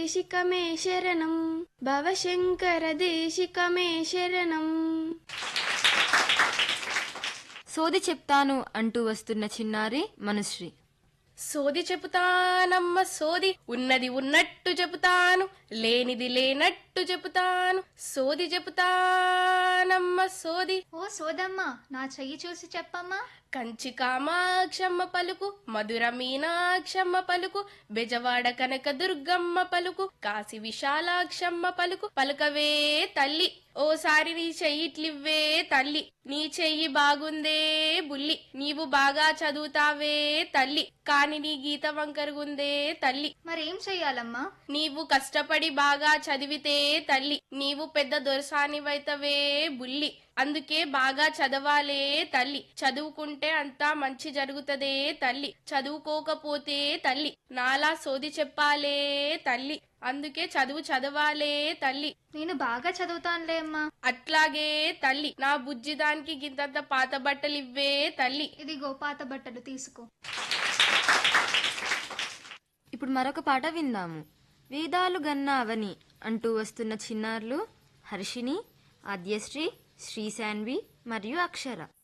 దేశికమే శరణం భవశంకర దేశికమే శరణం సోది చెప్తాను అంటూ వస్తున్న చిన్నారి మనుశ్రీ సోది చెబుతానమ్మ సోది ఉన్నది ఉన్నట్టు చెబుతాను లేనిది లేనట్టు చెబుతాను సోది చెబుతానమ్మ సోది ఓ సోదమ్మ నా చెయ్యి చూసి చెప్పమ్మా కంచి కామాక్షమ్మ పలుకు మధుర మీనాక్షమ్మ పలుకు బెజవాడ కనక దుర్గమ్మ పలుకు కాశీ విశాలాక్షమ్మ పలుకు పలుకవే తల్లి ఓసారి నీ చెయ్యిట్లివ్వే తల్లి నీ చెయ్యి బాగుందే బుల్లి నీవు బాగా చదువుతావే తల్లి కాని నీ గీత వంకరుగుందే తల్లి మరేం చెయ్యాలమ్మా నీవు కష్టపడి బాగా చదివితే తల్లి నీవు పెద్ద దొరసానివైతవే బుల్లి అందుకే బాగా చదవాలే తల్లి చదువుకుంటే అంతా మంచి జరుగుతదే తల్లి చదువుకోకపోతే తల్లి నాలా సోది చెప్పాలే తల్లి అందుకే చదువు చదవాలే తల్లి నేను బాగా చదువుతానులే అమ్మా అట్లాగే తల్లి నా బుజ్జి దానికి గింతంత పాత బట్టలు ఇవ్వే తల్లి ఇదిగో పాత బట్టలు తీసుకో ఇప్పుడు మరొక పాట విందాము వేదాలు గన్న అవని అంటూ వస్తున్న చిన్నారులు హర్షిని ఆద్యశ్రీ శ్రీశాన్వి మరియు అక్షర